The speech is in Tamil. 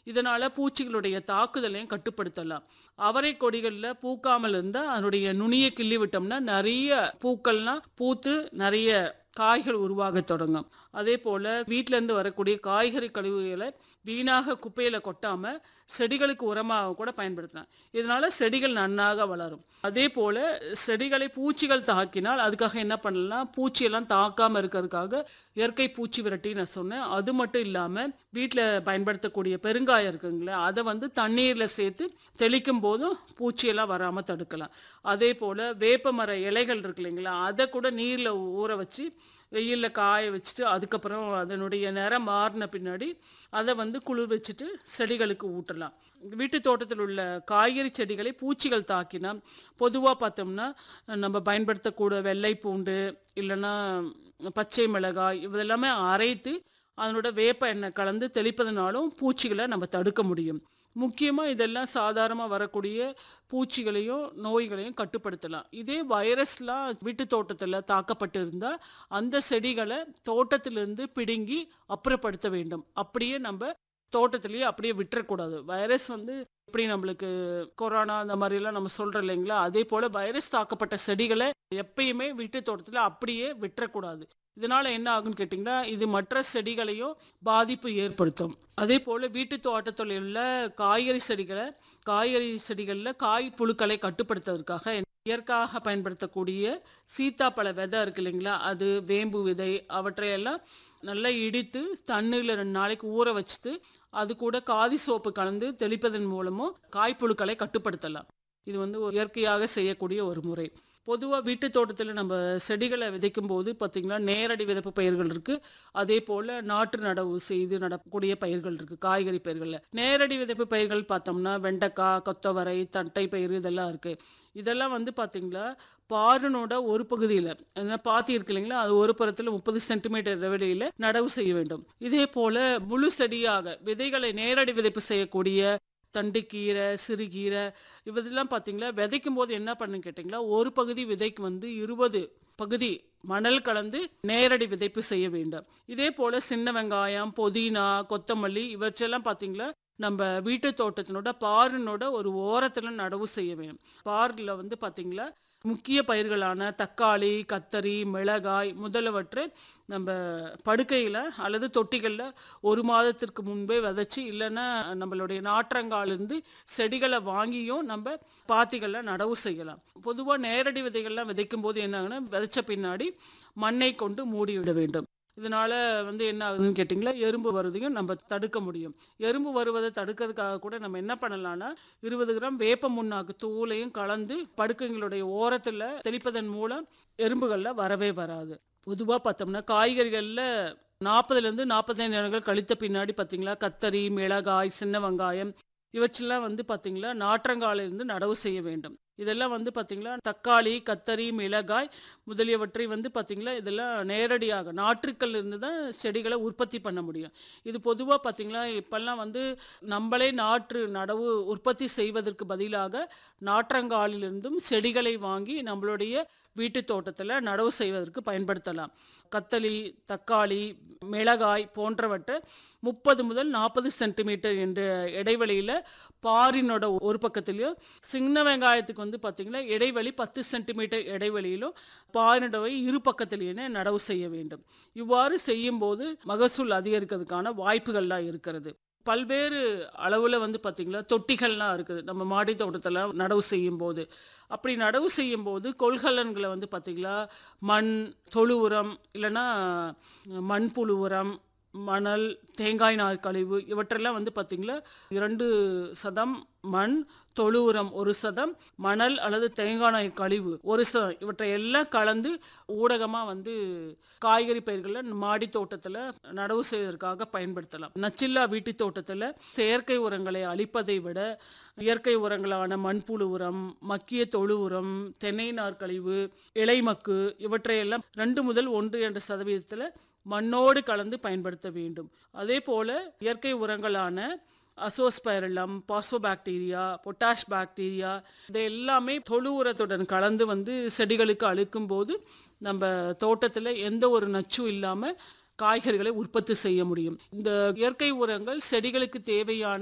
இதனால பூச்சிகளுடைய தாக்குதலையும் கட்டுப்படுத்தலாம் அவரை கொடிகள்ல பூக்காமல் இருந்தா அதனுடைய நுனியை கிள்ளி விட்டோம்னா நிறைய பூக்கள்லாம் பூத்து நிறைய காய்கள் உருவாக தொடங்கும் அதே போல வீட்ல இருந்து வரக்கூடிய காய்கறி கழிவுகளை வீணாக குப்பையில கொட்டாம செடிகளுக்கு உரமாக கூட பயன்படுத்தலாம் இதனால செடிகள் நன்னாக வளரும் அதே போல செடிகளை பூச்சிகள் தாக்கினால் அதுக்காக என்ன பண்ணலாம் பூச்சியெல்லாம் தாக்காம இருக்கிறதுக்காக இயற்கை பூச்சி விரட்டி நான் சொன்னேன் அது மட்டும் இல்லாம வீட்டில் பயன்படுத்தக்கூடிய பெருங்காயம் இருக்குங்களே அதை வந்து தண்ணீர்ல சேர்த்து தெளிக்கும் போதும் பூச்சியெல்லாம் வராம தடுக்கலாம் அதே போல வேப்ப மர இலைகள் இருக்கு இல்லைங்களா அதை கூட நீர்ல ஊற வச்சு வெயிலில் காய வச்சுட்டு அதுக்கப்புறம் அதனுடைய நிறம் மாறின பின்னாடி அதை வந்து குளிர் வச்சுட்டு செடிகளுக்கு ஊட்டலாம் வீட்டு தோட்டத்தில் உள்ள காய்கறி செடிகளை பூச்சிகள் தாக்கினா பொதுவாக பார்த்தோம்னா நம்ம பயன்படுத்தக்கூட வெள்ளை பூண்டு இல்லைன்னா பச்சை மிளகாய் இதெல்லாமே அரைத்து அதனோட வேப்ப எண்ணெய் கலந்து தெளிப்பதனாலும் பூச்சிகளை நம்ம தடுக்க முடியும் முக்கியமாக இதெல்லாம் சாதாரணமாக வரக்கூடிய பூச்சிகளையும் நோய்களையும் கட்டுப்படுத்தலாம் இதே வைரஸ்லாம் வீட்டு தோட்டத்தில் தாக்கப்பட்டு இருந்தால் அந்த செடிகளை தோட்டத்திலிருந்து பிடுங்கி அப்புறப்படுத்த வேண்டும் அப்படியே நம்ம தோட்டத்திலேயே அப்படியே விட்டுறக்கூடாது வைரஸ் வந்து எப்படி நம்மளுக்கு கொரோனா அந்த மாதிரிலாம் நம்ம சொல்கிறோம் இல்லைங்களா அதே போல் வைரஸ் தாக்கப்பட்ட செடிகளை எப்பயுமே வீட்டு தோட்டத்தில் அப்படியே விட்டுறக்கூடாது இதனால என்ன ஆகும்னு கேட்டிங்கன்னா இது மற்ற செடிகளையும் பாதிப்பு ஏற்படுத்தும் அதே போல் வீட்டு தோட்டத்தில் உள்ள காய்கறி செடிகளை காய்கறி செடிகளில் காய் புழுக்களை கட்டுப்படுத்துவதற்காக இயற்கையாக பயன்படுத்தக்கூடிய சீத்தாப்பழ விதை இருக்கு இல்லைங்களா அது வேம்பு விதை அவற்றையெல்லாம் நல்லா இடித்து தண்ணியில் ரெண்டு நாளைக்கு ஊற வச்சுட்டு அது கூட காதி சோப்பு கலந்து தெளிப்பதன் மூலமும் காய்ப்புழுக்களை கட்டுப்படுத்தலாம் இது வந்து ஒரு இயற்கையாக செய்யக்கூடிய ஒரு முறை பொதுவாக வீட்டு தோட்டத்தில் நம்ம செடிகளை விதைக்கும் போது பார்த்திங்கன்னா நேரடி விதைப்பு பயிர்கள் இருக்குது அதே போல் நாற்று நடவு செய்து நடக்கக்கூடிய பயிர்கள் இருக்குது காய்கறி பயிர்களில் நேரடி விதைப்பு பயிர்கள் பார்த்தோம்னா வெண்டைக்காய் கொத்தவரை தட்டை பயிர் இதெல்லாம் இருக்குது இதெல்லாம் வந்து பார்த்திங்களா பாருனோட ஒரு பகுதியில் என்ன பாத்தி இருக்கு இல்லைங்களா அது ஒரு புறத்தில் முப்பது சென்டிமீட்டர் இடைவெளியில் நடவு செய்ய வேண்டும் இதே போல் முழு செடியாக விதைகளை நேரடி விதைப்பு செய்யக்கூடிய தண்டுக்கீரை சிறுகீரை இவதெல்லாம் பார்த்தீங்களா விதைக்கும் போது என்ன பண்ணுன்னு கேட்டிங்களா ஒரு பகுதி விதைக்கு வந்து இருபது பகுதி மணல் கலந்து நேரடி விதைப்பு செய்ய வேண்டும் இதே போல் சின்ன வெங்காயம் புதினா கொத்தமல்லி இவற்றெல்லாம் பார்த்தீங்களா நம்ம வீட்டு தோட்டத்தினோட பாரினோட ஒரு ஓரத்தில் நடவு செய்ய வேண்டும் பாரில் வந்து பார்த்தீங்களா முக்கிய பயிர்களான தக்காளி கத்தரி மிளகாய் முதலவற்றை நம்ம படுக்கையில் அல்லது தொட்டிகளில் ஒரு மாதத்திற்கு முன்பே விதைச்சி இல்லைன்னா நம்மளுடைய நாற்றங்காலிருந்து செடிகளை வாங்கியும் நம்ம பாத்திகளில் நடவு செய்யலாம் பொதுவாக நேரடி விதைகள்லாம் விதைக்கும் போது என்ன ஆகுனா விதைச்ச பின்னாடி மண்ணை கொண்டு மூடிவிட வேண்டும் இதனால வந்து என்ன ஆகுதுன்னு கேட்டிங்களா எறும்பு வருவதையும் நம்ம தடுக்க முடியும் எறும்பு வருவதை தடுக்கிறதுக்காக கூட நம்ம என்ன பண்ணலாம்னா இருபது கிராம் வேப்ப முன்னாக்கு தூளையும் கலந்து படுக்கைங்களுடைய ஓரத்தில் தெளிப்பதன் மூலம் எறும்புகளில் வரவே வராது பொதுவாக பார்த்தோம்னா காய்கறிகளில் நாற்பதுலேருந்து நாற்பத்தைந்து நேரங்கள் கழித்த பின்னாடி பார்த்தீங்களா கத்தரி மிளகாய் சின்ன வெங்காயம் இவற்றெல்லாம் வந்து பார்த்தீங்களா நாற்றங்காலிலிருந்து நடவு செய்ய வேண்டும் இதெல்லாம் வந்து பார்த்தீங்களா தக்காளி கத்தரி மிளகாய் முதலியவற்றை வந்து பார்த்தீங்களா இதெல்லாம் நேரடியாக நாற்றுக்கள் இருந்து தான் செடிகளை உற்பத்தி பண்ண முடியும் இது பொதுவாக பார்த்தீங்களா இப்போல்லாம் வந்து நம்மளே நாற்று நடவு உற்பத்தி செய்வதற்கு பதிலாக நாற்றங்காலிலிருந்தும் செடிகளை வாங்கி நம்மளுடைய வீட்டு தோட்டத்தில் நடவு செய்வதற்கு பயன்படுத்தலாம் கத்தலி தக்காளி மிளகாய் போன்றவற்றை முப்பது முதல் நாற்பது சென்டிமீட்டர் என்ற இடைவெளியில் பாரினோட ஒரு பக்கத்துலேயும் சின்ன வெங்காயத்துக்கு வந்து பார்த்திங்கன்னா இடைவெளி பத்து சென்டிமீட்டர் இடைவெளியிலும் பாரினோட இரு பக்கத்திலேயே நடவு செய்ய வேண்டும் இவ்வாறு செய்யும்போது மகசூல் அதிகரிக்கிறதுக்கான வாய்ப்புகள்லாம் இருக்கிறது பல்வேறு அளவில் வந்து பார்த்திங்களா தொட்டிகள்லாம் இருக்குது நம்ம மாடி தோட்டத்தில் நடவு செய்யும் போது அப்படி நடவு செய்யும் போது கொள்கலன்களை வந்து பார்த்திங்களா மண் தொழு உரம் இல்லைன்னா மண்புழு உரம் மணல் தேங்காய் நார் கழிவு இவற்றெல்லாம் வந்து பார்த்திங்களா இரண்டு சதம் மண் தொழு உரம் ஒரு சதம் மணல் அல்லது தேங்காய் நாய் கழிவு ஒரு சதம் இவற்றை எல்லாம் கலந்து ஊடகமாக வந்து காய்கறி பயிர்களில் மாடி தோட்டத்தில் நடவு செய்வதற்காக பயன்படுத்தலாம் நச்சில்லா வீட்டு தோட்டத்தில் செயற்கை உரங்களை அளிப்பதை விட இயற்கை உரங்களான மண்புழு உரம் மக்கிய தொழு உரம் தென்னை நார் கழிவு இலைமக்கு இவற்றையெல்லாம் ரெண்டு முதல் ஒன்று என்ற சதவீதத்தில் மண்ணோடு கலந்து பயன்படுத்த வேண்டும் அதே போல இயற்கை உரங்களான அசோஸ்பைரலம் பாஸ்போபாக்டீரியா பொட்டாஷ் பாக்டீரியா இது எல்லாமே தொழு உரத்துடன் கலந்து வந்து செடிகளுக்கு அளிக்கும் போது நம்ம தோட்டத்தில் எந்த ஒரு நச்சும் இல்லாமல் காய்கறிகளை உற்பத்தி செய்ய முடியும் இந்த இயற்கை உரங்கள் செடிகளுக்கு தேவையான